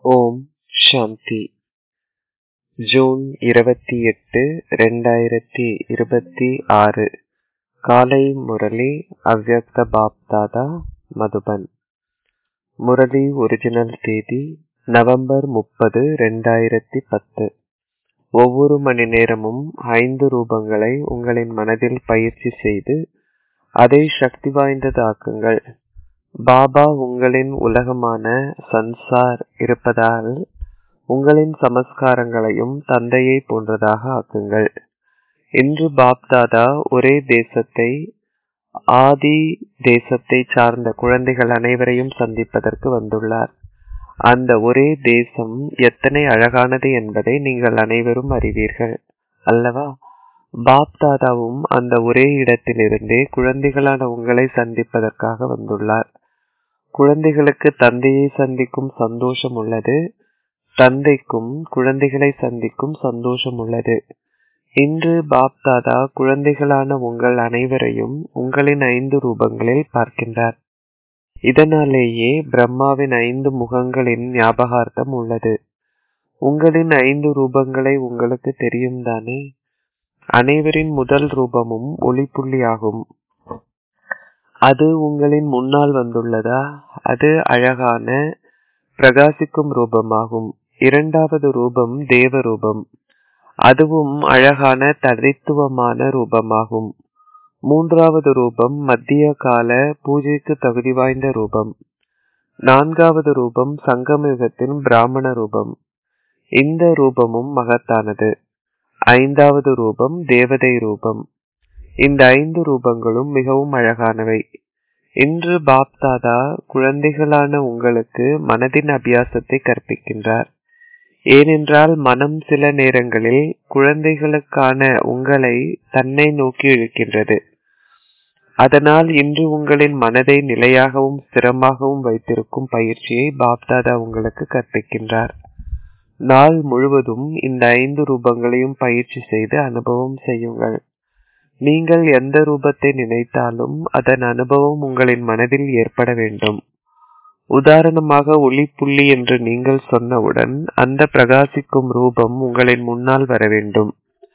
ஓம் சாந்தி June இருபத்தி எட்டு ரெண்டாயிரத்தி இருபத்தி ஆறு காலை முரளி அவ்யக்த பாப்தாதா மதுபன் முரளி ஒரிஜினல் தேதி நவம்பர் முப்பது ரெண்டாயிரத்தி பத்து ஒவ்வொரு மணி நேரமும் ஐந்து ரூபங்களை உங்களின் மனதில் பயிற்சி செய்து அதை சக்தி வாய்ந்ததாக்குங்கள் பாபா உங்களின் உலகமான சன்சார் இருப்பதால் உங்களின் சமஸ்காரங்களையும் தந்தையை போன்றதாக ஆக்குங்கள் இன்று பாப்தாதா ஒரே தேசத்தை ஆதி தேசத்தை சார்ந்த குழந்தைகள் அனைவரையும் சந்திப்பதற்கு வந்துள்ளார் அந்த ஒரே தேசம் எத்தனை அழகானது என்பதை நீங்கள் அனைவரும் அறிவீர்கள் அல்லவா பாப்தாதாவும் அந்த ஒரே இடத்திலிருந்தே குழந்தைகளான உங்களை சந்திப்பதற்காக வந்துள்ளார் குழந்தைகளுக்கு தந்தையை சந்திக்கும் சந்தோஷம் உள்ளது தந்தைக்கும் குழந்தைகளை சந்திக்கும் சந்தோஷம் உள்ளது இன்று பாப்தாதா குழந்தைகளான உங்கள் அனைவரையும் உங்களின் ஐந்து ரூபங்களில் பார்க்கின்றார் இதனாலேயே பிரம்மாவின் ஐந்து முகங்களின் ஞாபகார்த்தம் உள்ளது உங்களின் ஐந்து ரூபங்களை உங்களுக்கு தெரியும் தானே அனைவரின் முதல் ரூபமும் ஒளிப்புள்ளியாகும் அது உங்களின் முன்னால் வந்துள்ளதா அது அழகான பிரகாசிக்கும் ரூபமாகும் இரண்டாவது ரூபம் தேவ ரூபம் அதுவும் அழகான தனித்துவமான ரூபமாகும் மூன்றாவது ரூபம் மத்திய கால பூஜைக்கு தகுதி வாய்ந்த ரூபம் நான்காவது ரூபம் சங்கமயுகத்தின் பிராமண ரூபம் இந்த ரூபமும் மகத்தானது ஐந்தாவது ரூபம் தேவதை ரூபம் இந்த ஐந்து ரூபங்களும் மிகவும் அழகானவை இன்று பாப்தாதா குழந்தைகளான உங்களுக்கு மனதின் அபியாசத்தை கற்பிக்கின்றார் ஏனென்றால் மனம் சில நேரங்களில் குழந்தைகளுக்கான உங்களை தன்னை நோக்கி இழுக்கின்றது அதனால் இன்று உங்களின் மனதை நிலையாகவும் ஸ்திரமாகவும் வைத்திருக்கும் பயிற்சியை பாப்தாதா உங்களுக்கு கற்பிக்கின்றார் நாள் முழுவதும் இந்த ஐந்து ரூபங்களையும் பயிற்சி செய்து அனுபவம் செய்யுங்கள் நீங்கள் எந்த ரூபத்தை நினைத்தாலும் அதன் அனுபவம் உங்களின் மனதில் ஏற்பட வேண்டும் உதாரணமாக ஒளிப்புள்ளி என்று நீங்கள் சொன்னவுடன் அந்த பிரகாசிக்கும் ரூபம் உங்களின் முன்னால் வர வேண்டும்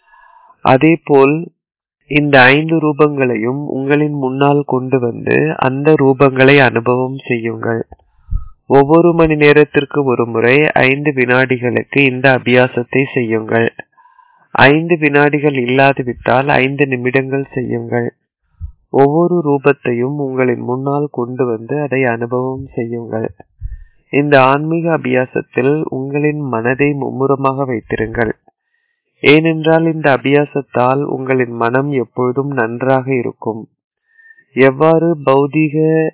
அதேபோல் இந்த ஐந்து ரூபங்களையும் உங்களின் முன்னால் கொண்டு வந்து அந்த ரூபங்களை அனுபவம் செய்யுங்கள் ஒவ்வொரு மணி நேரத்திற்கு ஒரு முறை ஐந்து வினாடிகளுக்கு இந்த அபியாசத்தை செய்யுங்கள் ஐந்து வினாடிகள் இல்லாதுவிட்டால் ஐந்து நிமிடங்கள் செய்யுங்கள் ஒவ்வொரு ரூபத்தையும் உங்களின் முன்னால் கொண்டு வந்து அதை அனுபவம் செய்யுங்கள் இந்த ஆன்மீக அபியாசத்தில் உங்களின் மனதை மும்முரமாக வைத்திருங்கள் ஏனென்றால் இந்த அபியாசத்தால் உங்களின் மனம் எப்பொழுதும் நன்றாக இருக்கும் எவ்வாறு பௌதீக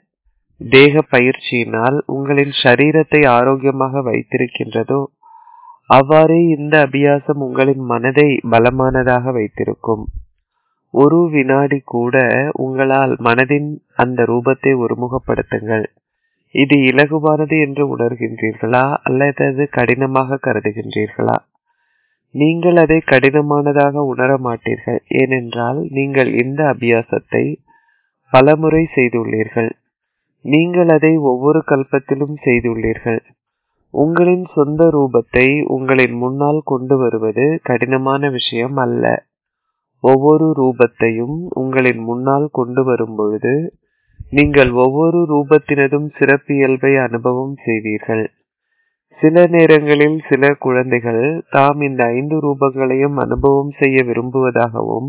தேக பயிற்சியினால் உங்களின் சரீரத்தை ஆரோக்கியமாக வைத்திருக்கின்றதோ அவ்வாறே இந்த அபியாசம் உங்களின் மனதை பலமானதாக வைத்திருக்கும் ஒரு வினாடி கூட உங்களால் மனதின் அந்த ரூபத்தை ஒருமுகப்படுத்துங்கள் இது இலகுவானது என்று உணர்கின்றீர்களா அல்லது கடினமாக கருதுகின்றீர்களா நீங்கள் அதை கடினமானதாக உணர மாட்டீர்கள் ஏனென்றால் நீங்கள் இந்த அபியாசத்தை பலமுறை செய்துள்ளீர்கள் நீங்கள் அதை ஒவ்வொரு கல்பத்திலும் செய்துள்ளீர்கள் உங்களின் சொந்த ரூபத்தை உங்களின் முன்னால் கொண்டு வருவது கடினமான விஷயம் அல்ல ஒவ்வொரு ரூபத்தையும் உங்களின் முன்னால் கொண்டு வரும் பொழுது நீங்கள் ஒவ்வொரு ரூபத்தினதும் சிறப்பியல்பை அனுபவம் செய்வீர்கள் சில நேரங்களில் சில குழந்தைகள் தாம் இந்த ஐந்து ரூபங்களையும் அனுபவம் செய்ய விரும்புவதாகவும்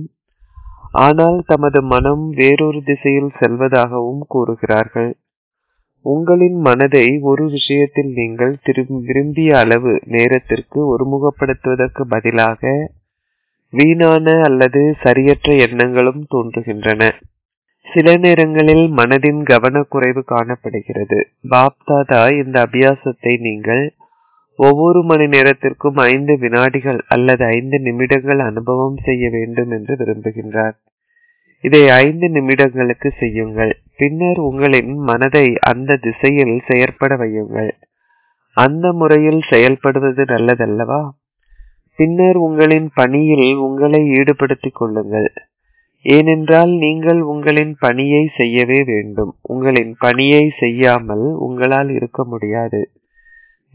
ஆனால் தமது மனம் வேறொரு திசையில் செல்வதாகவும் கூறுகிறார்கள் உங்களின் மனதை ஒரு விஷயத்தில் நீங்கள் விரும்பிய அளவு நேரத்திற்கு ஒருமுகப்படுத்துவதற்கு பதிலாக வீணான அல்லது சரியற்ற எண்ணங்களும் தோன்றுகின்றன சில நேரங்களில் மனதின் கவனக்குறைவு காணப்படுகிறது பாப்தாதா இந்த அபியாசத்தை நீங்கள் ஒவ்வொரு மணி நேரத்திற்கும் ஐந்து வினாடிகள் அல்லது ஐந்து நிமிடங்கள் அனுபவம் செய்ய வேண்டும் என்று விரும்புகின்றார் இதை ஐந்து நிமிடங்களுக்கு செய்யுங்கள் பின்னர் உங்களின் மனதை அந்த திசையில் செயற்பட வையுங்கள் அந்த முறையில் செயல்படுவது நல்லதல்லவா பின்னர் உங்களின் பணியில் உங்களை ஈடுபடுத்திக் கொள்ளுங்கள் ஏனென்றால் நீங்கள் உங்களின் பணியை செய்யவே வேண்டும் உங்களின் பணியை செய்யாமல் உங்களால் இருக்க முடியாது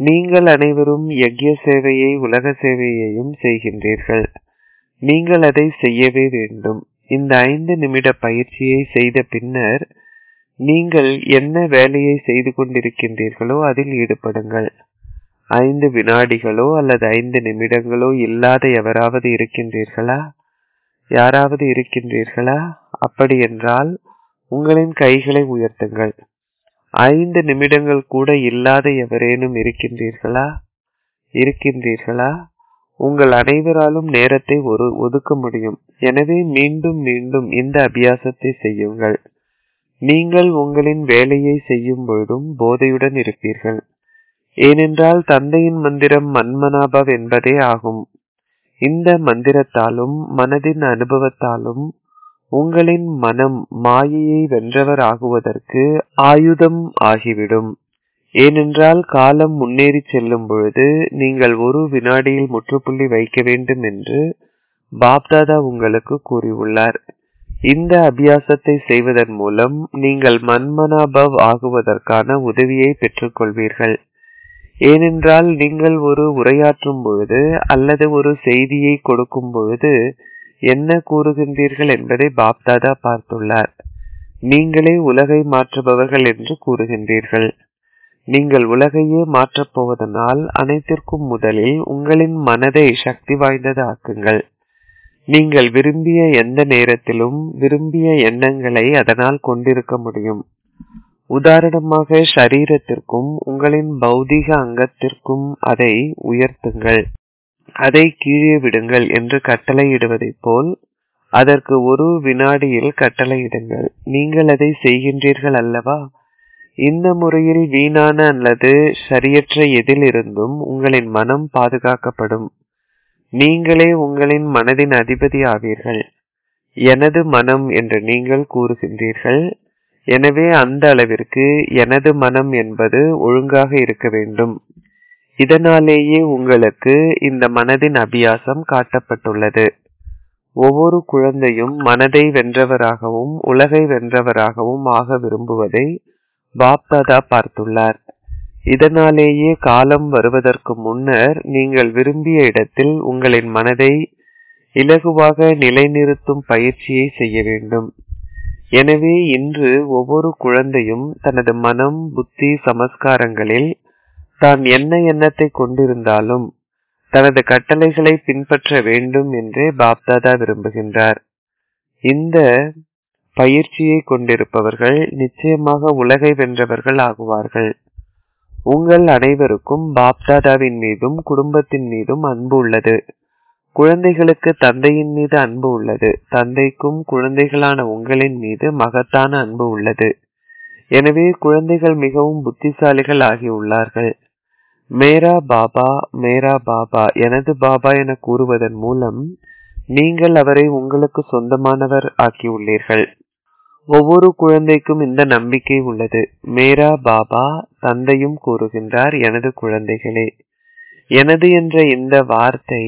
நீங்கள் அனைவரும் யக்ய சேவையை உலக சேவையையும் செய்கின்றீர்கள் நீங்கள் அதை செய்யவே வேண்டும் இந்த ஐந்து நிமிட பயிற்சியை செய்த பின்னர் நீங்கள் என்ன வேலையை செய்து கொண்டிருக்கின்றீர்களோ அதில் ஈடுபடுங்கள் ஐந்து வினாடிகளோ அல்லது ஐந்து நிமிடங்களோ இல்லாத எவராவது இருக்கின்றீர்களா யாராவது இருக்கின்றீர்களா அப்படி என்றால் உங்களின் கைகளை உயர்த்துங்கள் ஐந்து நிமிடங்கள் கூட இல்லாத எவரேனும் இருக்கின்றீர்களா இருக்கின்றீர்களா உங்கள் அனைவராலும் நேரத்தை ஒரு ஒதுக்க முடியும் எனவே மீண்டும் மீண்டும் இந்த அபியாசத்தை செய்யுங்கள் நீங்கள் உங்களின் வேலையை செய்யும் பொழுதும் போதையுடன் இருப்பீர்கள் ஏனென்றால் தந்தையின் மந்திரம் மன்மனாபவ் என்பதே ஆகும் இந்த மந்திரத்தாலும் மனதின் அனுபவத்தாலும் உங்களின் மனம் மாயையை வென்றவர் ஆகுவதற்கு ஆயுதம் ஆகிவிடும் ஏனென்றால் காலம் முன்னேறி செல்லும் பொழுது நீங்கள் ஒரு வினாடியில் முற்றுப்புள்ளி வைக்க வேண்டும் என்று பாப்தாதா உங்களுக்கு கூறியுள்ளார் இந்த அபியாசத்தை செய்வதன் மூலம் நீங்கள் மன்மனாபவ் ஆகுவதற்கான உதவியை பெற்றுக்கொள்வீர்கள் ஏனென்றால் நீங்கள் ஒரு உரையாற்றும் பொழுது அல்லது ஒரு செய்தியை கொடுக்கும் பொழுது என்ன கூறுகின்றீர்கள் என்பதை பாப்தாதா பார்த்துள்ளார் நீங்களே உலகை மாற்றுபவர்கள் என்று கூறுகின்றீர்கள் நீங்கள் உலகையே மாற்றப் போவதனால் அனைத்திற்கும் முதலில் உங்களின் மனதை சக்தி வாய்ந்தது ஆக்குங்கள் நீங்கள் விரும்பிய எந்த நேரத்திலும் விரும்பிய எண்ணங்களை அதனால் கொண்டிருக்க முடியும் உதாரணமாக ஷரீரத்திற்கும் உங்களின் பௌதிக அங்கத்திற்கும் அதை உயர்த்துங்கள் அதை கீழே விடுங்கள் என்று கட்டளையிடுவதைப் போல் அதற்கு ஒரு வினாடியில் கட்டளையிடுங்கள் நீங்கள் அதை செய்கின்றீர்கள் அல்லவா இந்த முறையில் வீணான அல்லது சரியற்ற எதில் இருந்தும் உங்களின் மனம் பாதுகாக்கப்படும் நீங்களே உங்களின் மனதின் அதிபதி ஆவீர்கள் எனது மனம் என்று நீங்கள் கூறுகின்றீர்கள் எனவே அந்த அளவிற்கு எனது மனம் என்பது ஒழுங்காக இருக்க வேண்டும் இதனாலேயே உங்களுக்கு இந்த மனதின் அபியாசம் காட்டப்பட்டுள்ளது ஒவ்வொரு குழந்தையும் மனதை வென்றவராகவும் உலகை வென்றவராகவும் ஆக விரும்புவதை பாப்தாதா பார்த்துள்ளார் இதனாலேயே காலம் வருவதற்கு முன்னர் நீங்கள் விரும்பிய இடத்தில் உங்களின் மனதை இலகுவாக நிலைநிறுத்தும் பயிற்சியை செய்ய வேண்டும் எனவே இன்று ஒவ்வொரு குழந்தையும் தனது மனம் புத்தி சமஸ்காரங்களில் தான் என்ன எண்ணத்தை கொண்டிருந்தாலும் தனது கட்டளைகளை பின்பற்ற வேண்டும் என்றே பாப்தாதா விரும்புகின்றார் இந்த பயிற்சியை கொண்டிருப்பவர்கள் நிச்சயமாக உலகை வென்றவர்கள் ஆகுவார்கள் உங்கள் அனைவருக்கும் பாப்தாதாவின் மீதும் குடும்பத்தின் மீதும் அன்பு உள்ளது குழந்தைகளுக்கு தந்தையின் மீது அன்பு உள்ளது தந்தைக்கும் குழந்தைகளான உங்களின் மீது மகத்தான அன்பு உள்ளது எனவே குழந்தைகள் மிகவும் புத்திசாலிகள் ஆகியுள்ளார்கள் மேரா பாபா மேரா பாபா எனது பாபா என கூறுவதன் மூலம் நீங்கள் அவரை உங்களுக்கு சொந்தமானவர் ஆக்கியுள்ளீர்கள் ஒவ்வொரு குழந்தைக்கும் இந்த நம்பிக்கை உள்ளது மேரா பாபா தந்தையும் கூறுகின்றார் எனது குழந்தைகளே எனது என்ற இந்த வார்த்தை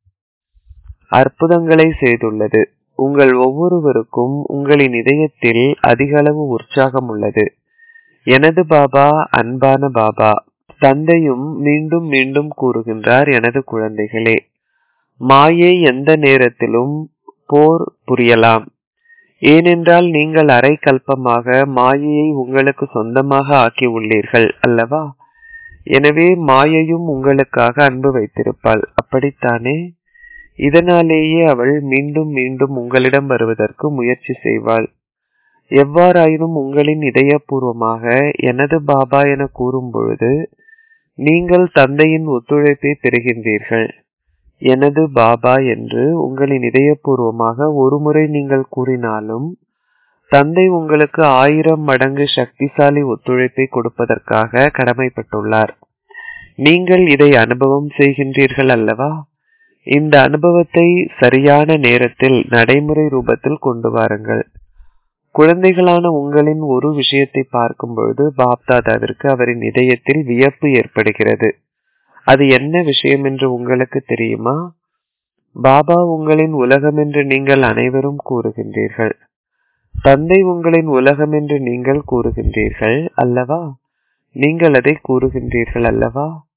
அற்புதங்களை செய்துள்ளது உங்கள் ஒவ்வொருவருக்கும் உங்களின் இதயத்தில் அதிக அளவு உற்சாகம் உள்ளது எனது பாபா அன்பான பாபா தந்தையும் மீண்டும் மீண்டும் கூறுகின்றார் எனது குழந்தைகளே மாயை எந்த நேரத்திலும் போர் புரியலாம் ஏனென்றால் நீங்கள் அரை கல்பமாக மாயையை உங்களுக்கு சொந்தமாக ஆக்கி உள்ளீர்கள் அல்லவா எனவே மாயையும் உங்களுக்காக அன்பு வைத்திருப்பாள் அப்படித்தானே இதனாலேயே அவள் மீண்டும் மீண்டும் உங்களிடம் வருவதற்கு முயற்சி செய்வாள் எவ்வாறாயினும் உங்களின் இதயபூர்வமாக எனது பாபா என கூறும் பொழுது நீங்கள் தந்தையின் ஒத்துழைப்பை பெறுகின்றீர்கள் எனது பாபா என்று உங்களின் இதயபூர்வமாக ஒருமுறை நீங்கள் கூறினாலும் தந்தை உங்களுக்கு ஆயிரம் மடங்கு சக்திசாலி ஒத்துழைப்பை கொடுப்பதற்காக கடமைப்பட்டுள்ளார் நீங்கள் இதை அனுபவம் செய்கின்றீர்கள் அல்லவா இந்த அனுபவத்தை சரியான நேரத்தில் நடைமுறை ரூபத்தில் கொண்டு வாருங்கள் குழந்தைகளான உங்களின் ஒரு விஷயத்தை பார்க்கும் பொழுது பாப்தாதாவிற்கு அவரின் இதயத்தில் வியப்பு ஏற்படுகிறது அது என்ன விஷயம் என்று உங்களுக்கு தெரியுமா பாபா உங்களின் உலகம் என்று நீங்கள் அனைவரும் கூறுகின்றீர்கள் தந்தை உங்களின் உலகம் என்று நீங்கள் கூறுகின்றீர்கள் அல்லவா நீங்கள் அதை கூறுகின்றீர்கள் அல்லவா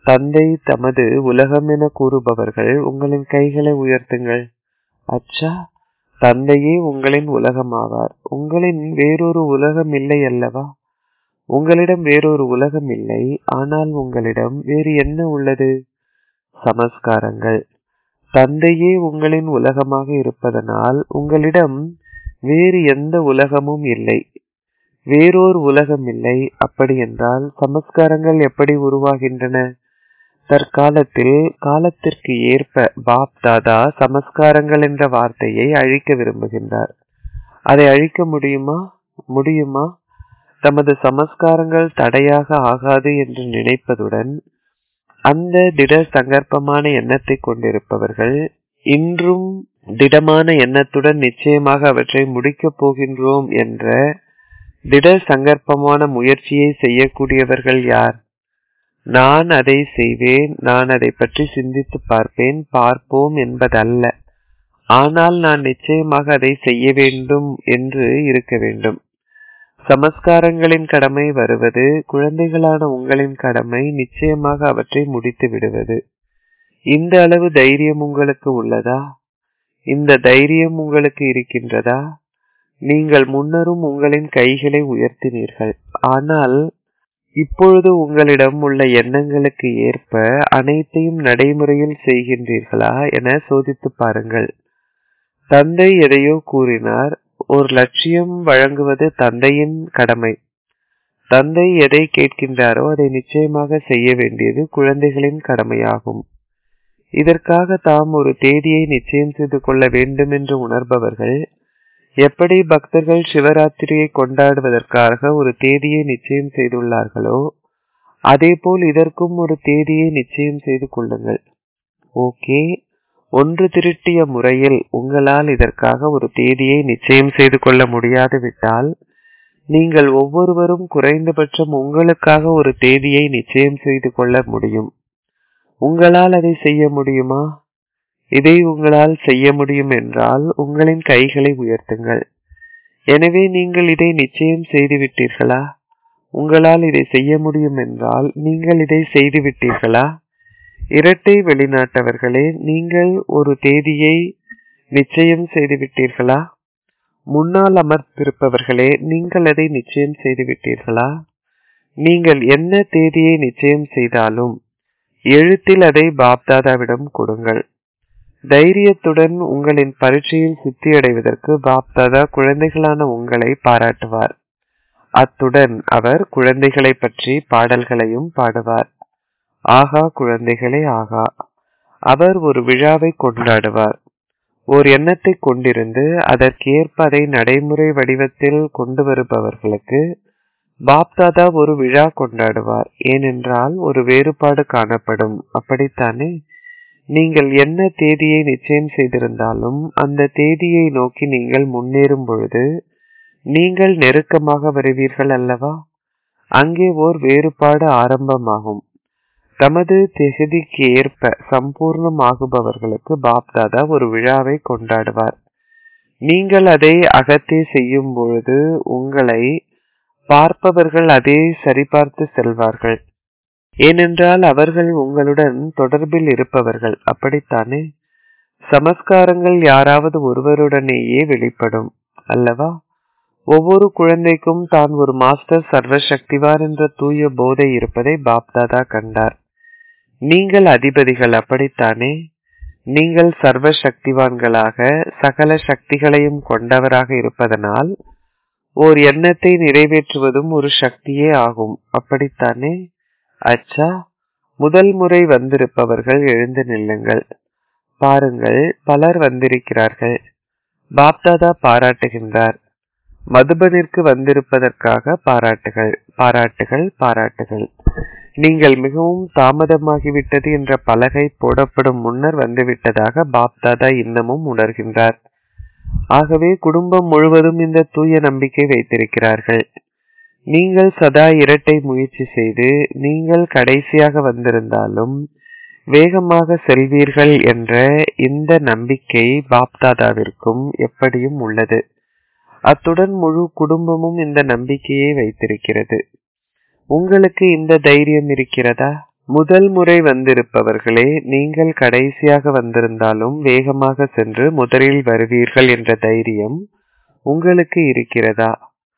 தந்தை தமது உலகம் என கூறுபவர்கள் உங்களின் கைகளை உயர்த்துங்கள் அச்சா தந்தையே உங்களின் உலகமாவார் உங்களின் வேறொரு உலகம் இல்லை அல்லவா உங்களிடம் வேறொரு உலகம் இல்லை ஆனால் உங்களிடம் வேறு என்ன உள்ளது சமஸ்காரங்கள் தந்தையே உங்களின் உலகமாக இருப்பதனால் உங்களிடம் வேறு எந்த உலகமும் இல்லை வேறோர் உலகம் இல்லை அப்படி என்றால் சமஸ்காரங்கள் எப்படி உருவாகின்றன தற்காலத்தில் காலத்திற்கு ஏற்ப பாப் தாதா சமஸ்காரங்கள் என்ற வார்த்தையை அழிக்க விரும்புகின்றார் அதை அழிக்க முடியுமா முடியுமா தமது சமஸ்காரங்கள் தடையாக ஆகாது என்று நினைப்பதுடன் அந்த திட சங்கற்பமான எண்ணத்தை கொண்டிருப்பவர்கள் இன்றும் திடமான எண்ணத்துடன் நிச்சயமாக அவற்றை முடிக்கப் போகின்றோம் என்ற திட சங்கற்பமான முயற்சியை செய்யக்கூடியவர்கள் யார் நான் அதை செய்வேன் நான் அதை பற்றி சிந்தித்து பார்ப்பேன் பார்ப்போம் என்பதல்ல ஆனால் நான் நிச்சயமாக அதை செய்ய வேண்டும் என்று இருக்க வேண்டும் சமஸ்காரங்களின் கடமை வருவது குழந்தைகளான உங்களின் கடமை நிச்சயமாக அவற்றை முடித்து விடுவது இந்த அளவு தைரியம் உங்களுக்கு உள்ளதா இந்த தைரியம் உங்களுக்கு இருக்கின்றதா நீங்கள் முன்னரும் உங்களின் கைகளை உயர்த்தினீர்கள் ஆனால் இப்பொழுது உங்களிடம் உள்ள எண்ணங்களுக்கு ஏற்ப அனைத்தையும் நடைமுறையில் செய்கின்றீர்களா என சோதித்து பாருங்கள் தந்தை எதையோ கூறினார் ஒரு லட்சியம் வழங்குவது தந்தையின் கடமை தந்தை எதை கேட்கின்றாரோ அதை நிச்சயமாக செய்ய வேண்டியது குழந்தைகளின் கடமையாகும் இதற்காக தாம் ஒரு தேதியை நிச்சயம் செய்து கொள்ள வேண்டும் என்று உணர்பவர்கள் எப்படி பக்தர்கள் சிவராத்திரியை கொண்டாடுவதற்காக ஒரு தேதியை நிச்சயம் செய்துள்ளார்களோ அதேபோல் இதற்கும் ஒரு தேதியை நிச்சயம் செய்து கொள்ளுங்கள் ஓகே ஒன்று திரட்டிய முறையில் உங்களால் இதற்காக ஒரு தேதியை நிச்சயம் செய்து கொள்ள முடியாது விட்டால் நீங்கள் ஒவ்வொருவரும் குறைந்தபட்சம் உங்களுக்காக ஒரு தேதியை நிச்சயம் செய்து கொள்ள முடியும் உங்களால் அதை செய்ய முடியுமா இதை உங்களால் செய்ய முடியும் என்றால் உங்களின் கைகளை உயர்த்துங்கள் எனவே நீங்கள் இதை நிச்சயம் செய்து விட்டீர்களா உங்களால் இதை செய்ய முடியும் என்றால் நீங்கள் இதை செய்து விட்டீர்களா இரட்டை வெளிநாட்டவர்களே நீங்கள் ஒரு தேதியை நிச்சயம் செய்து விட்டீர்களா முன்னால் அமர்ந்திருப்பவர்களே நீங்கள் அதை நிச்சயம் செய்து விட்டீர்களா நீங்கள் என்ன தேதியை நிச்சயம் செய்தாலும் எழுத்தில் அதை பாப்தாதாவிடம் கொடுங்கள் தைரியத்துடன் உங்களின் பரீட்சையில் சித்தியடைவதற்கு பாப்தாதா குழந்தைகளான உங்களை பாராட்டுவார் அத்துடன் அவர் குழந்தைகளை பற்றி பாடல்களையும் பாடுவார் ஆகா குழந்தைகளே ஆகா அவர் ஒரு விழாவை கொண்டாடுவார் ஓர் எண்ணத்தை கொண்டிருந்து அதற்கேற்ப அதை நடைமுறை வடிவத்தில் கொண்டு வருபவர்களுக்கு பாப்தாதா ஒரு விழா கொண்டாடுவார் ஏனென்றால் ஒரு வேறுபாடு காணப்படும் அப்படித்தானே நீங்கள் என்ன தேதியை நிச்சயம் செய்திருந்தாலும் அந்த தேதியை நோக்கி நீங்கள் முன்னேறும் பொழுது நீங்கள் நெருக்கமாக வருவீர்கள் அல்லவா அங்கே ஓர் வேறுபாடு ஆரம்பமாகும் தமது திகதிக்கு ஏற்ப சம்பூர்ணமாகுபவர்களுக்கு பாப்தாதா ஒரு விழாவை கொண்டாடுவார் நீங்கள் அதை அகத்தே செய்யும் பொழுது உங்களை பார்ப்பவர்கள் அதை சரிபார்த்து செல்வார்கள் ஏனென்றால் அவர்கள் உங்களுடன் தொடர்பில் இருப்பவர்கள் அப்படித்தானே சமஸ்காரங்கள் யாராவது ஒருவருடனேயே வெளிப்படும் அல்லவா ஒவ்வொரு குழந்தைக்கும் தான் ஒரு மாஸ்டர் சர்வசக்திவார் என்ற தூய போதை இருப்பதை பாப்தாதா கண்டார் நீங்கள் அதிபதிகள் அப்படித்தானே நீங்கள் சர்வ சக்திவான்களாக சகல சக்திகளையும் கொண்டவராக இருப்பதனால் ஓர் எண்ணத்தை நிறைவேற்றுவதும் ஒரு சக்தியே ஆகும் அப்படித்தானே அச்சா முதல் முறை வந்திருப்பவர்கள் எழுந்து நில்லுங்கள் பாருங்கள் பலர் வந்திருக்கிறார்கள் பாப்தாதா பாராட்டுகின்றார் மதுபனிற்கு வந்திருப்பதற்காக பாராட்டுகள் பாராட்டுகள் பாராட்டுகள் நீங்கள் மிகவும் தாமதமாகிவிட்டது என்ற பலகை போடப்படும் முன்னர் வந்துவிட்டதாக பாப்தாதா இன்னமும் உணர்கின்றார் ஆகவே குடும்பம் முழுவதும் இந்த தூய நம்பிக்கை வைத்திருக்கிறார்கள் நீங்கள் சதா இரட்டை முயற்சி செய்து நீங்கள் கடைசியாக வந்திருந்தாலும் வேகமாக செல்வீர்கள் என்ற இந்த நம்பிக்கை பாப்தாதாவிற்கும் எப்படியும் உள்ளது அத்துடன் முழு குடும்பமும் இந்த நம்பிக்கையை வைத்திருக்கிறது உங்களுக்கு இந்த தைரியம் இருக்கிறதா முதல் முறை வந்திருப்பவர்களே நீங்கள் கடைசியாக வந்திருந்தாலும் வேகமாக சென்று முதலில் வருவீர்கள் என்ற தைரியம் உங்களுக்கு இருக்கிறதா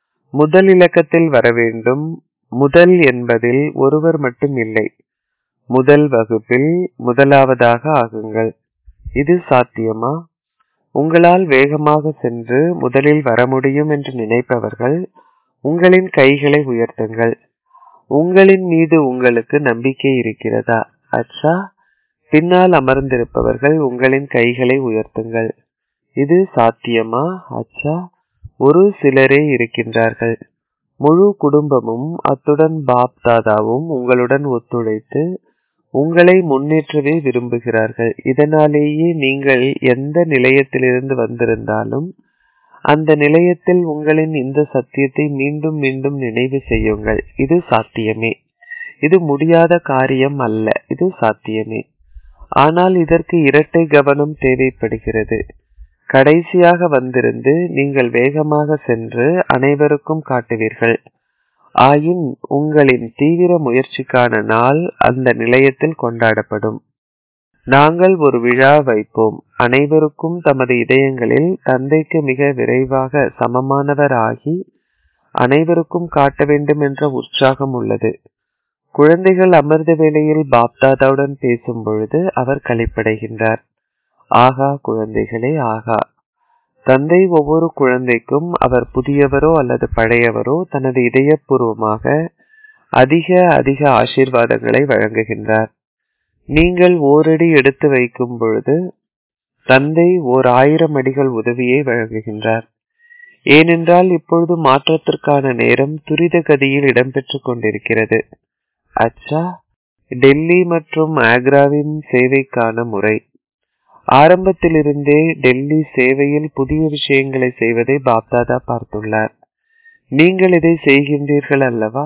முதல் இலக்கத்தில் வர வேண்டும் முதல் என்பதில் ஒருவர் மட்டும் இல்லை முதல் வகுப்பில் முதலாவதாக ஆகுங்கள் இது சாத்தியமா உங்களால் வேகமாக சென்று முதலில் வர முடியும் என்று நினைப்பவர்கள் உங்களின் கைகளை உயர்த்துங்கள் உங்களின் மீது உங்களுக்கு நம்பிக்கை இருக்கிறதா அச்சா பின்னால் அமர்ந்திருப்பவர்கள் உங்களின் கைகளை உயர்த்துங்கள் இது சாத்தியமா அச்சா ஒரு சிலரே இருக்கின்றார்கள் முழு குடும்பமும் அத்துடன் பாப் தாதாவும் உங்களுடன் ஒத்துழைத்து உங்களை முன்னேற்றவே விரும்புகிறார்கள் இதனாலேயே நீங்கள் எந்த நிலையத்திலிருந்து வந்திருந்தாலும் அந்த நிலையத்தில் உங்களின் இந்த சத்தியத்தை மீண்டும் மீண்டும் நினைவு செய்யுங்கள் இது சாத்தியமே இது முடியாத காரியம் அல்ல இது சாத்தியமே ஆனால் இதற்கு இரட்டை கவனம் தேவைப்படுகிறது கடைசியாக வந்திருந்து நீங்கள் வேகமாக சென்று அனைவருக்கும் காட்டுவீர்கள் ஆயின் உங்களின் தீவிர முயற்சிக்கான நாள் அந்த நிலையத்தில் கொண்டாடப்படும் நாங்கள் ஒரு விழா வைப்போம் அனைவருக்கும் தமது இதயங்களில் தந்தைக்கு மிக விரைவாக சமமானவர் ஆகி அனைவருக்கும் காட்ட வேண்டும் என்ற உற்சாகம் உள்ளது குழந்தைகள் அமிர்த வேளையில் பாப்தாதாவுடன் பேசும் பொழுது அவர் கழிப்படைகின்றார் ஆகா குழந்தைகளே ஆகா தந்தை ஒவ்வொரு குழந்தைக்கும் அவர் புதியவரோ அல்லது பழையவரோ தனது இதயபூர்வமாக அதிக அதிக ஆசீர்வாதங்களை வழங்குகின்றார் நீங்கள் ஓரடி எடுத்து வைக்கும் பொழுது தந்தை ஓர் ஆயிரம் அடிகள் உதவியை வழங்குகின்றார் ஏனென்றால் இப்பொழுது மாற்றத்திற்கான நேரம் துரித கதியில் இடம்பெற்றுக் கொண்டிருக்கிறது அச்சா டெல்லி மற்றும் ஆக்ராவின் சேவைக்கான முறை ஆரம்பத்திலிருந்தே டெல்லி சேவையில் புதிய விஷயங்களை செய்வதை பாப்தாதா பார்த்துள்ளார் நீங்கள் இதை செய்கின்றீர்கள் அல்லவா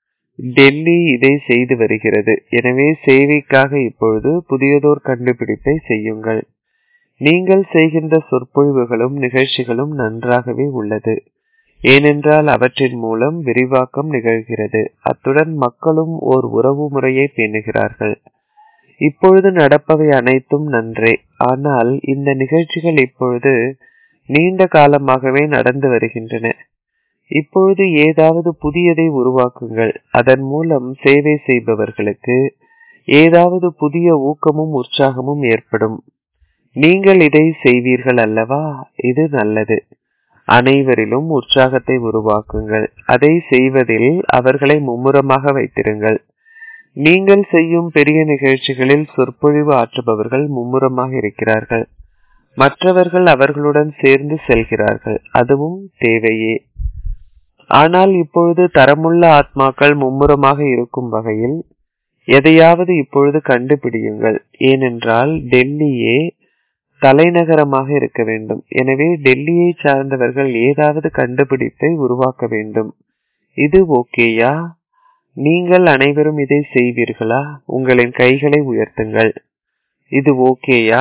டெல்லி இதை செய்து வருகிறது எனவே சேவைக்காக இப்பொழுது புதியதோர் கண்டுபிடிப்பை செய்யுங்கள் நீங்கள் செய்கின்ற சொற்பொழிவுகளும் நிகழ்ச்சிகளும் நன்றாகவே உள்ளது ஏனென்றால் அவற்றின் மூலம் விரிவாக்கம் நிகழ்கிறது அத்துடன் மக்களும் ஓர் உறவு முறையை பேணுகிறார்கள் இப்பொழுது நடப்பவை அனைத்தும் நன்றே ஆனால் இந்த நிகழ்ச்சிகள் இப்பொழுது நீண்ட காலமாகவே நடந்து வருகின்றன இப்பொழுது ஏதாவது புதியதை உருவாக்குங்கள் அதன் மூலம் சேவை செய்பவர்களுக்கு ஏதாவது புதிய ஊக்கமும் உற்சாகமும் ஏற்படும் நீங்கள் இதை செய்வீர்கள் அல்லவா இது நல்லது அனைவரிலும் உற்சாகத்தை உருவாக்குங்கள் அதை செய்வதில் அவர்களை மும்முரமாக வைத்திருங்கள் நீங்கள் செய்யும் பெரிய நிகழ்ச்சிகளில் சொற்பொழிவு ஆற்றுபவர்கள் மும்முரமாக இருக்கிறார்கள் மற்றவர்கள் அவர்களுடன் சேர்ந்து செல்கிறார்கள் அதுவும் தேவையே ஆனால் இப்பொழுது தரமுள்ள ஆத்மாக்கள் மும்முரமாக இருக்கும் வகையில் எதையாவது இப்பொழுது கண்டுபிடியுங்கள் ஏனென்றால் டெல்லியே தலைநகரமாக இருக்க வேண்டும் எனவே டெல்லியை சார்ந்தவர்கள் ஏதாவது கண்டுபிடிப்பை உருவாக்க வேண்டும் இது ஓகேயா நீங்கள் அனைவரும் இதை செய்வீர்களா உங்களின் கைகளை உயர்த்துங்கள் இது ஓகேயா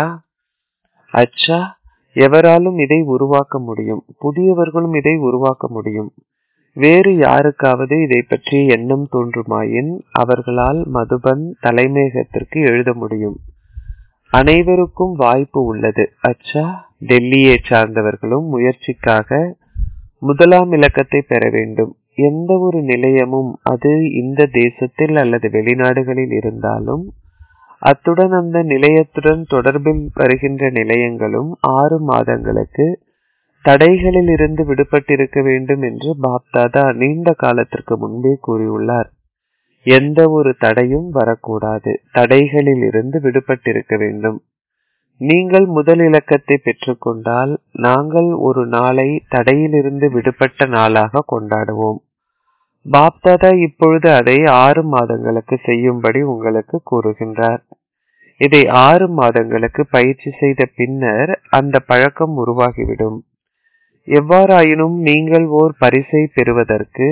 அச்சா எவராலும் இதை உருவாக்க முடியும் புதியவர்களும் இதை உருவாக்க முடியும் வேறு யாருக்காவது இதை பற்றி எண்ணம் தோன்றுமாயின் அவர்களால் மதுபன் தலைமையகத்திற்கு எழுத முடியும் அனைவருக்கும் வாய்ப்பு உள்ளது அச்சா டெல்லியை சார்ந்தவர்களும் முயற்சிக்காக முதலாம் இலக்கத்தை பெற வேண்டும் எந்த ஒரு நிலையமும் அது இந்த தேசத்தில் அல்லது வெளிநாடுகளில் இருந்தாலும் அத்துடன் அந்த நிலையத்துடன் தொடர்பில் வருகின்ற நிலையங்களும் ஆறு மாதங்களுக்கு தடைகளில் இருந்து விடுபட்டிருக்க வேண்டும் என்று பாப்தாதா நீண்ட காலத்திற்கு முன்பே கூறியுள்ளார் எந்த ஒரு தடையும் வரக்கூடாது தடைகளில் இருந்து விடுபட்டிருக்க வேண்டும் நீங்கள் முதல் இலக்கத்தை பெற்றுக்கொண்டால் நாங்கள் ஒரு நாளை தடையிலிருந்து விடுபட்ட நாளாக கொண்டாடுவோம் பாப்தாதா இப்பொழுது அதை ஆறு மாதங்களுக்கு செய்யும்படி உங்களுக்கு கூறுகின்றார் இதை ஆறு மாதங்களுக்கு பயிற்சி செய்த பின்னர் அந்த பழக்கம் உருவாகிவிடும் எவ்வாறாயினும் நீங்கள் ஓர் பரிசை பெறுவதற்கு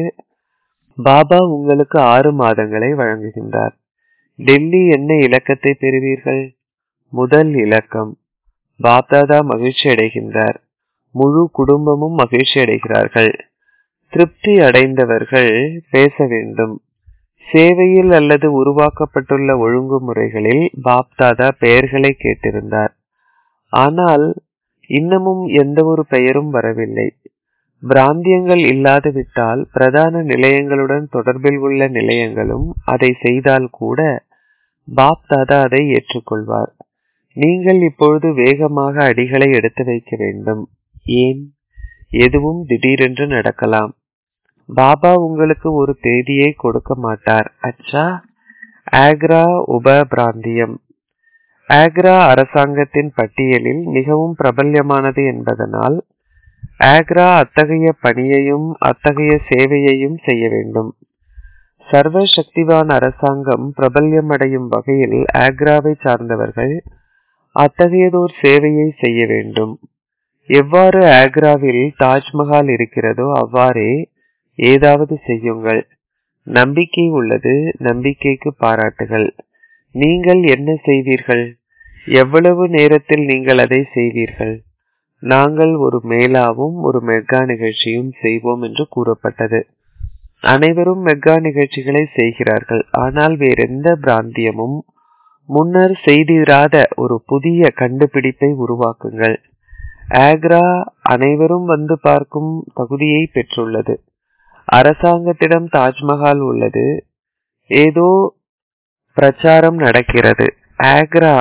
பாபா உங்களுக்கு ஆறு மாதங்களை வழங்குகின்றார் டெல்லி என்ன இலக்கத்தை பெறுவீர்கள் முதல் இலக்கம் பாப்தாதா மகிழ்ச்சி அடைகின்றார் முழு குடும்பமும் மகிழ்ச்சி அடைகிறார்கள் திருப்தி அடைந்தவர்கள் பேச வேண்டும் சேவையில் அல்லது உருவாக்கப்பட்டுள்ள ஒழுங்குமுறைகளில் பாப்தாதா பெயர்களை கேட்டிருந்தார் ஆனால் இன்னமும் எந்த ஒரு பெயரும் வரவில்லை பிராந்தியங்கள் இல்லாது விட்டால் பிரதான நிலையங்களுடன் தொடர்பில் உள்ள நிலையங்களும் அதை செய்தால் கூட பாப்தாதா அதை ஏற்றுக்கொள்வார் நீங்கள் இப்பொழுது வேகமாக அடிகளை எடுத்து வைக்க வேண்டும் ஏன் எதுவும் திடீரென்று நடக்கலாம் பாபா உங்களுக்கு ஒரு தேதியை கொடுக்க மாட்டார் அச்சா ஆக்ரா உப பிராந்தியம் ஆக்ரா அரசாங்கத்தின் பட்டியலில் மிகவும் பிரபல்யமானது என்பதனால் ஆக்ரா அத்தகைய பணியையும் அத்தகைய சேவையையும் செய்ய வேண்டும் சர்வ சக்திவான் அரசாங்கம் பிரபல்யமடையும் வகையில் ஆக்ராவை சார்ந்தவர்கள் அத்தகையதோர் சேவையை செய்ய வேண்டும் எவ்வாறு ஆக்ராவில் தாஜ்மஹால் இருக்கிறதோ அவ்வாறே ஏதாவது செய்யுங்கள் நம்பிக்கை உள்ளது நம்பிக்கைக்கு பாராட்டுகள் நீங்கள் என்ன செய்வீர்கள் எவ்வளவு நேரத்தில் நீங்கள் அதை செய்வீர்கள் நாங்கள் ஒரு மேளாவும் ஒரு மெகா நிகழ்ச்சியும் செய்வோம் என்று கூறப்பட்டது அனைவரும் மெகா நிகழ்ச்சிகளை செய்கிறார்கள் ஆனால் வேறெந்த பிராந்தியமும் முன்னர் செய்திராத ஒரு புதிய கண்டுபிடிப்பை உருவாக்குங்கள் ஆக்ரா அனைவரும் வந்து பார்க்கும் தகுதியை பெற்றுள்ளது அரசாங்கத்திடம் தாஜ்மஹால் உள்ளது ஏதோ பிரச்சாரம் நடக்கிறது ஆக்ரா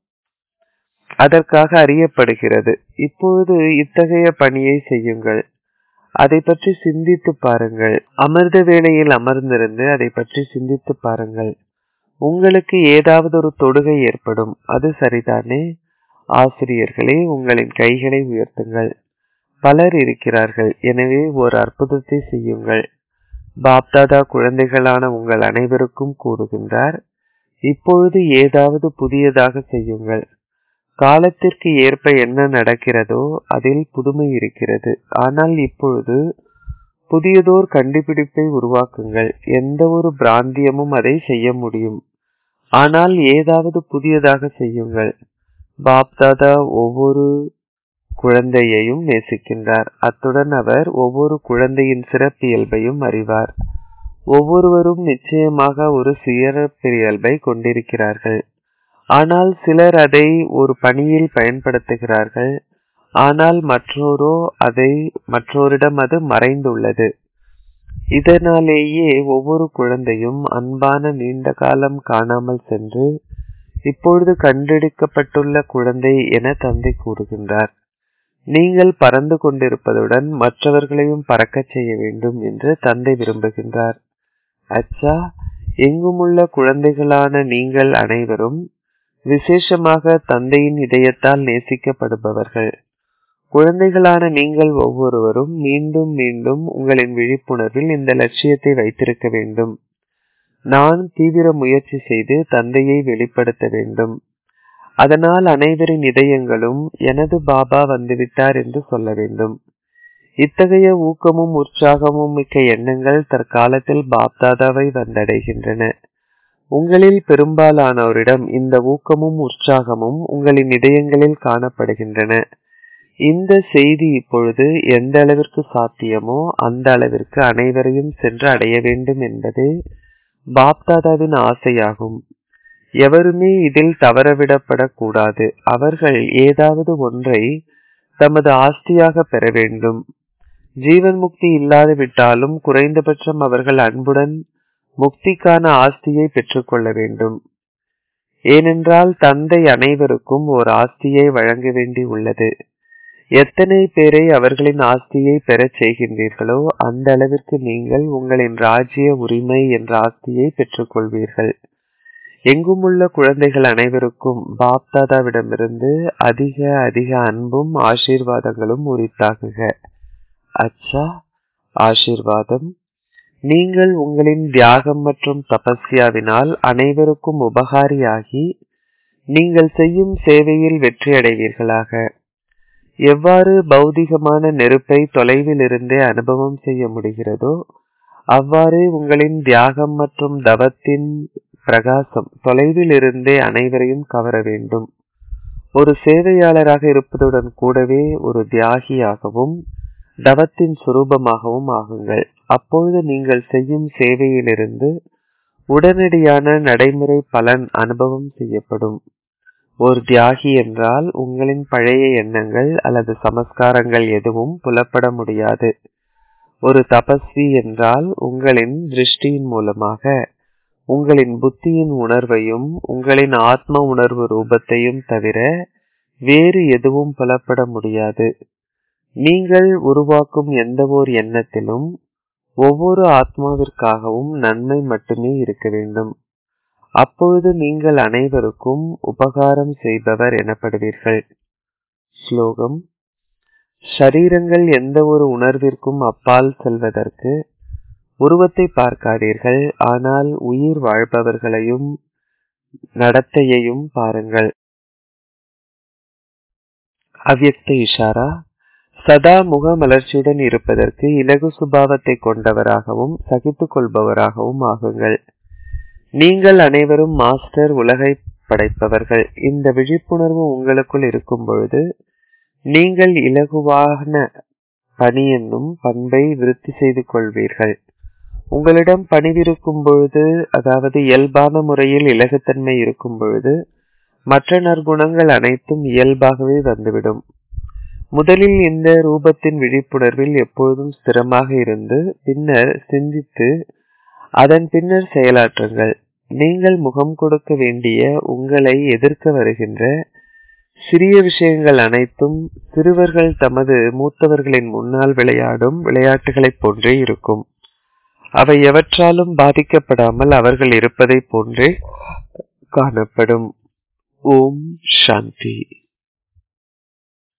அதற்காக அறியப்படுகிறது இப்பொழுது இத்தகைய பணியை செய்யுங்கள் அதை பற்றி சிந்தித்து பாருங்கள் அமிர்த வேளையில் அமர்ந்திருந்து அதை பற்றி சிந்தித்து பாருங்கள் உங்களுக்கு ஏதாவது ஒரு தொடுகை ஏற்படும் அது சரிதானே ஆசிரியர்களே உங்களின் கைகளை உயர்த்துங்கள் பலர் இருக்கிறார்கள் எனவே ஒரு அற்புதத்தை செய்யுங்கள் பாப்தாதா குழந்தைகளான உங்கள் அனைவருக்கும் கூறுகின்றார் இப்பொழுது ஏதாவது புதியதாக செய்யுங்கள் காலத்திற்கு ஏற்ப என்ன நடக்கிறதோ அதில் புதுமை இருக்கிறது ஆனால் இப்பொழுது புதியதோர் கண்டுபிடிப்பை உருவாக்குங்கள் எந்த ஒரு பிராந்தியமும் அதை செய்ய முடியும் ஆனால் ஏதாவது புதியதாக செய்யுங்கள் பாப்தாதா ஒவ்வொரு குழந்தையையும் நேசிக்கின்றார் அத்துடன் அவர் ஒவ்வொரு குழந்தையின் சிறப்பியல்பையும் அறிவார் ஒவ்வொருவரும் நிச்சயமாக ஒரு சிறப்பியல்பை கொண்டிருக்கிறார்கள் ஆனால் சிலர் அதை ஒரு பணியில் பயன்படுத்துகிறார்கள் ஆனால் மற்றோரோ அதை மற்றோரிடம் அது மறைந்துள்ளது இதனாலேயே ஒவ்வொரு குழந்தையும் அன்பான நீண்ட காலம் காணாமல் சென்று இப்பொழுது கண்டெடுக்கப்பட்டுள்ள குழந்தை என தந்தை கூறுகின்றார் நீங்கள் பறந்து கொண்டிருப்பதுடன் மற்றவர்களையும் பறக்கச் செய்ய வேண்டும் என்று தந்தை விரும்புகின்றார் அச்சா எங்குமுள்ள குழந்தைகளான நீங்கள் அனைவரும் விசேஷமாக தந்தையின் இதயத்தால் நேசிக்கப்படுபவர்கள் குழந்தைகளான நீங்கள் ஒவ்வொருவரும் மீண்டும் மீண்டும் உங்களின் விழிப்புணர்வில் இந்த லட்சியத்தை வைத்திருக்க வேண்டும் நான் தீவிர முயற்சி செய்து தந்தையை வெளிப்படுத்த வேண்டும் அதனால் அனைவரின் இதயங்களும் எனது பாபா வந்துவிட்டார் என்று சொல்ல வேண்டும் இத்தகைய ஊக்கமும் உற்சாகமும் மிக்க எண்ணங்கள் தற்காலத்தில் பாப்தாதாவை வந்தடைகின்றன உங்களில் பெரும்பாலானோரிடம் இந்த ஊக்கமும் உற்சாகமும் உங்களின் இதயங்களில் காணப்படுகின்றன இந்த செய்தி இப்பொழுது எந்த அளவிற்கு சாத்தியமோ அந்த அளவிற்கு அனைவரையும் சென்று அடைய வேண்டும் என்பதே பாப்தாதாவின் ஆசையாகும் எவருமே இதில் தவறவிடப்படக்கூடாது அவர்கள் ஏதாவது ஒன்றை தமது ஆஸ்தியாக பெற வேண்டும் ஜீவன் முக்தி இல்லாது விட்டாலும் குறைந்தபட்சம் அவர்கள் அன்புடன் முக்திக்கான ஆஸ்தியை பெற்றுக்கொள்ள வேண்டும் ஏனென்றால் தந்தை அனைவருக்கும் ஒரு ஆஸ்தியை வழங்க வேண்டி உள்ளது எத்தனை பேரை அவர்களின் ஆஸ்தியை பெறச் செய்கின்றீர்களோ அந்த அளவிற்கு நீங்கள் உங்களின் ராஜ்ய உரிமை என்ற ஆஸ்தியை பெற்றுக்கொள்வீர்கள் எங்குமுள்ள குழந்தைகள் அனைவருக்கும் பாப்தாதாவிடமிருந்து அதிக அதிக அன்பும் ஆசீர்வாதங்களும் உரித்தாகுக அச்சா ஆசீர்வாதம் நீங்கள் உங்களின் தியாகம் மற்றும் தபஸ்யாவினால் அனைவருக்கும் உபகாரியாகி நீங்கள் செய்யும் சேவையில் வெற்றியடைவீர்களாக எவ்வாறு பௌதிகமான நெருப்பை தொலைவில் இருந்தே அனுபவம் செய்ய முடிகிறதோ அவ்வாறே உங்களின் தியாகம் மற்றும் தவத்தின் பிரகாசம் தொலைவில் இருந்தே அனைவரையும் கவர வேண்டும் ஒரு சேவையாளராக இருப்பதுடன் கூடவே ஒரு தியாகியாகவும் தவத்தின் சுரூபமாகவும் ஆகுங்கள் அப்பொழுது நீங்கள் செய்யும் சேவையிலிருந்து உடனடியான நடைமுறை பலன் அனுபவம் செய்யப்படும் ஒரு தியாகி என்றால் உங்களின் பழைய எண்ணங்கள் அல்லது சமஸ்காரங்கள் எதுவும் புலப்பட முடியாது ஒரு தபஸ்வி என்றால் உங்களின் திருஷ்டியின் மூலமாக உங்களின் புத்தியின் உணர்வையும் உங்களின் ஆத்ம உணர்வு ரூபத்தையும் தவிர வேறு எதுவும் புலப்பட முடியாது நீங்கள் உருவாக்கும் எந்த ஓர் எண்ணத்திலும் ஒவ்வொரு ஆத்மாவிற்காகவும் நன்மை மட்டுமே இருக்க வேண்டும் அப்பொழுது நீங்கள் அனைவருக்கும் உபகாரம் செய்பவர் எனப்படுவீர்கள் ஸ்லோகம் ஷரீரங்கள் எந்த ஒரு உணர்விற்கும் அப்பால் செல்வதற்கு உருவத்தை பார்க்காதீர்கள் ஆனால் உயிர் வாழ்பவர்களையும் நடத்தையையும் பாருங்கள் அவ்யக்த இஷாரா சதா முக மலர்ச்சியுடன் இருப்பதற்கு இலகு சுபாவத்தை கொண்டவராகவும் சகித்துக் கொள்பவராகவும் ஆகுங்கள் நீங்கள் அனைவரும் மாஸ்டர் உலகை படைப்பவர்கள் இந்த விழிப்புணர்வு உங்களுக்குள் இருக்கும் பொழுது நீங்கள் இலகுவான பணி என்னும் பண்பை விருத்தி செய்து கொள்வீர்கள் உங்களிடம் பணிவிருக்கும் பொழுது அதாவது இயல்பான முறையில் இலகுத்தன்மை இருக்கும் பொழுது மற்ற நற்குணங்கள் அனைத்தும் இயல்பாகவே வந்துவிடும் முதலில் இந்த ரூபத்தின் விழிப்புணர்வில் எப்பொழுதும் ஸ்திரமாக இருந்து பின்னர் சிந்தித்து அதன் பின்னர் செயலாற்றுங்கள் நீங்கள் முகம் கொடுக்க வேண்டிய உங்களை எதிர்க்க வருகின்ற சிறிய விஷயங்கள் அனைத்தும் சிறுவர்கள் தமது மூத்தவர்களின் முன்னால் விளையாடும் விளையாட்டுகளைப் போன்றே இருக்கும் அவை எவற்றாலும் பாதிக்கப்படாமல் அவர்கள் இருப்பதைப் போன்றே காணப்படும் ஓம் சாந்தி